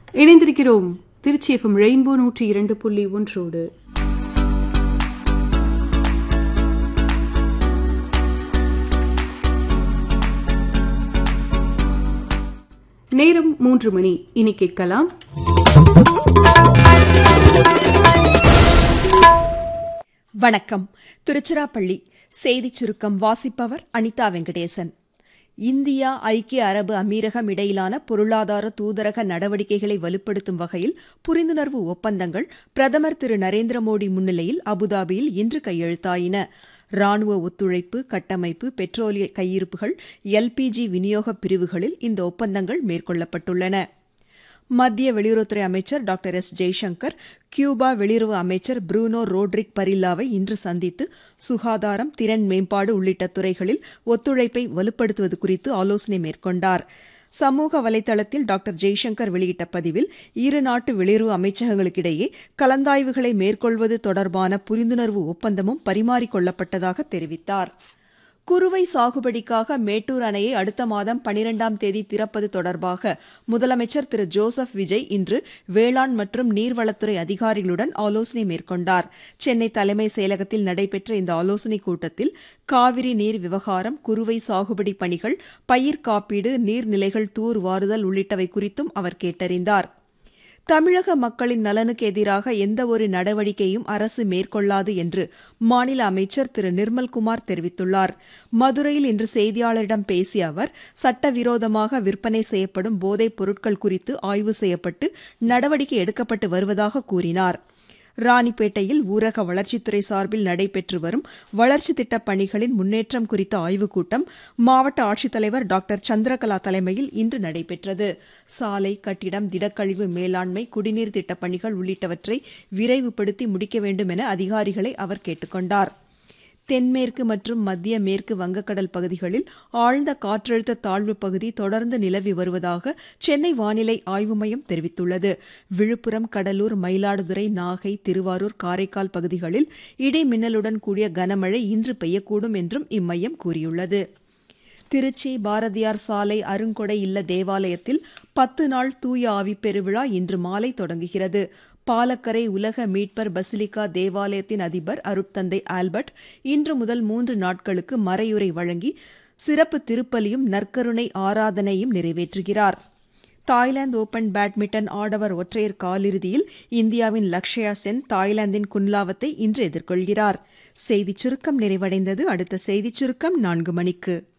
இணைந்திருக்கிறோம் Trichy FM rainbow நூற்றி இரண்டு புள்ளி ஒன்றோடு நேரம் மூன்று மணி இனி கேட்கலாம் வணக்கம் திருச்சிராப்பள்ளி செய்திச் சுருக்கம் வாசிப்பவர் அனிதா வெங்கடேசன் இந்தியா ஐக்கிய அரபு அமீரகம் இடையிலான பொருளாதார தூதரக நடவடிக்கைகளை வலுப்படுத்தும் வகையில் புரிந்துணர்வு ஒப்பந்தங்கள் பிரதமர் திரு நரேந்திர மோடி முன்னிலையில் அபுதாபியில் இன்று கையெழுத்தாயின ராணுவ ஒத்துழைப்பு கட்டமைப்பு பெட்ரோலிய கையிருப்புகள் எல்பிஜி விநியோக பிரிவுகளில் இந்த ஒப்பந்தங்கள் மேற்கொள்ளப்பட்டுள்ளன மத்திய வெளியுறவுத்துறை அமைச்சர் டாக்டர் எஸ் ஜெய்சங்கர் கியூபா வெளியுறவு அமைச்சர் ப்ரூனோ ரோட்ரிக் பரில்லாவை இன்று சந்தித்து சுகாதாரம் திறன் மேம்பாடு உள்ளிட்ட துறைகளில் ஒத்துழைப்பை வலுப்படுத்துவது குறித்து ஆலோசனை மேற்கொண்டார் சமூக வலைதளத்தில் டாக்டர் ஜெய்சங்கர் வெளியிட்ட பதிவில் இரு நாட்டு வெளியுறவு அமைச்சகங்களுக்கிடையே கலந்தாய்வுகளை மேற்கொள்வது தொடர்பான புரிந்துணர்வு ஒப்பந்தமும் பரிமாறிக்கொள்ளப்பட்டதாக தெரிவித்தார் குறுவை சாகுபடிக்காக மேட்டூர் அணையை அடுத்த மாதம் பனிரெண்டாம் தேதி திறப்பது தொடர்பாக முதலமைச்சர் திரு ஜோசப் விஜய் இன்று வேளாண் மற்றும் நீர்வளத்துறை அதிகாரிகளுடன் ஆலோசனை மேற்கொண்டார் சென்னை தலைமை செயலகத்தில் நடைபெற்ற இந்த ஆலோசனைக் கூட்டத்தில் காவிரி நீர் விவகாரம் குறுவை சாகுபடி பணிகள் பயிர் காப்பீடு நீர்நிலைகள் தூர் வாருதல் உள்ளிட்டவை குறித்தும் அவர் கேட்டறிந்தார் தமிழக மக்களின் நலனுக்கு எதிராக எந்தவொரு நடவடிக்கையும் அரசு மேற்கொள்ளாது என்று மாநில அமைச்சர் திரு நிர்மல்குமார் தெரிவித்துள்ளார் மதுரையில் இன்று செய்தியாளரிடம் பேசிய அவர் சட்டவிரோதமாக விற்பனை செய்யப்படும் போதைப் பொருட்கள் குறித்து ஆய்வு செய்யப்பட்டு நடவடிக்கை எடுக்கப்பட்டு வருவதாக கூறினார் ராணிப்பேட்டையில் ஊரக வளர்ச்சித்துறை சார்பில் நடைபெற்று வரும் வளர்ச்சி திட்டப் பணிகளின் முன்னேற்றம் குறித்த ஆய்வுக் கூட்டம் மாவட்ட ஆட்சித்தலைவர் டாக்டர் சந்திரகலா தலைமையில் இன்று நடைபெற்றது சாலை கட்டிடம் திடக்கழிவு மேலாண்மை குடிநீர் திட்டப் பணிகள் உள்ளிட்டவற்றை விரைவுபடுத்தி முடிக்க வேண்டும் என அதிகாரிகளை அவர் கேட்டுக் கொண்டார் தென்மேற்கு மற்றும் மத்திய மேற்கு வங்கக்கடல் பகுதிகளில் ஆழ்ந்த காற்றழுத்த தாழ்வு பகுதி தொடர்ந்து நிலவி வருவதாக சென்னை வானிலை ஆய்வு மையம் தெரிவித்துள்ளது விழுப்புரம் கடலூர் மயிலாடுதுறை நாகை திருவாரூர் காரைக்கால் பகுதிகளில் இடி மின்னலுடன் கூடிய கனமழை இன்று பெய்யக்கூடும் என்றும் இம்மையம் கூறியுள்ளது திருச்சி பாரதியார் சாலை அருங்கொடை இல்ல தேவாலயத்தில் பத்து நாள் தூய ஆவி பெருவிழா இன்று மாலை தொடங்குகிறது பாலக்கரை உலக மீட்பர் பசிலிகா தேவாலயத்தின் அதிபர் அருட்தந்தை ஆல்பர்ட் இன்று முதல் மூன்று நாட்களுக்கு மறையுரை வழங்கி சிறப்பு திருப்பலியும் நற்கருணை ஆராதனையும் நிறைவேற்றுகிறார் தாய்லாந்து ஓபன் பேட்மிண்டன் ஆடவர் ஒற்றையர் காலிறுதியில் இந்தியாவின் லக்ஷயா சென் தாய்லாந்தின் குன்லாவத்தை இன்று எதிர்கொள்கிறார் செய்திச் சுருக்கம் நிறைவடைந்தது அடுத்த செய்திச் சுருக்கம் நான்கு மணிக்கு